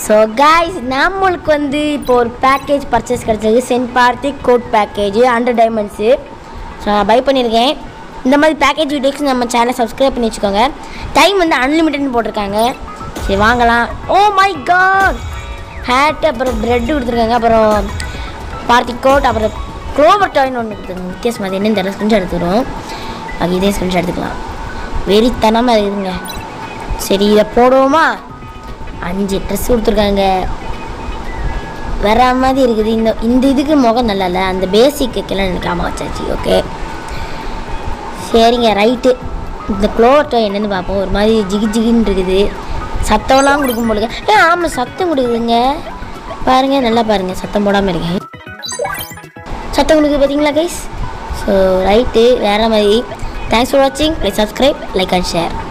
so guys நம்மளுக்கு வந்து இப்போ ஒரு பேக்கேஜ் பர்ச்சேஸ் கிடச்சது சென்ட் பார்த்திக் code package hundred diamonds so நான் பை பண்ணியிருக்கேன் இந்த மாதிரி பேக்கேஜ் வீடியோஸ் நம்ம சேனலை சப்ஸ்கிரைப் பண்ணி வச்சுக்கோங்க டைம் வந்து அன்லிமிட்டட்னு போட்டிருக்காங்க சரி வாங்கலாம் ஓ மை காட் ஹேட் அப்புறம் ப்ரெட் கொடுத்துருக்காங்க அப்புறம் பார்த்திக் கோட் அப்புறம் க்ளோவர் டாய்னு ஒன்று கொடுத்துருங்க வித்தியாசம் அது என்னன்னு தெரியல ஸ்க்ரீன்ஷாட் எடுத்துக்கிறோம் அது இதே ஸ்க்ரீன்ஷாட் எடுத்துக்கலாம் வெறித்தனமாக இருக்குதுங்க சரி இதை போடுவோமா அஞ்சு ட்ரெஸ் கொடுத்துருக்காங்க வேற மாதிரி இருக்குது இந்த இந்த இதுக்கு முகம் நல்லா இல்லை அந்த பேசிக்குக்கெல்லாம் எனக்கு ஆமாம் வச்சாச்சு ஓகே சரிங்க ரைட்டு இந்த க்ளோவர்ட்டோ என்னன்னு பார்ப்போம் ஒரு மாதிரி ஜிகி ஜிகின்னு இருக்குது சத்தம்லாம் கொடுக்கும் போலுங்க ஏ ஆமாம் சத்தம் கொடுக்குதுங்க பாருங்க நல்லா பாருங்க சத்தம் போடாமல் இருக்கேன் சத்தம் கொடுக்குது பார்த்தீங்களா கைஸ் ஸோ ரைட்டு வேறு மாதிரி தேங்க்ஸ் ஃபார் வாட்சிங் please subscribe like and share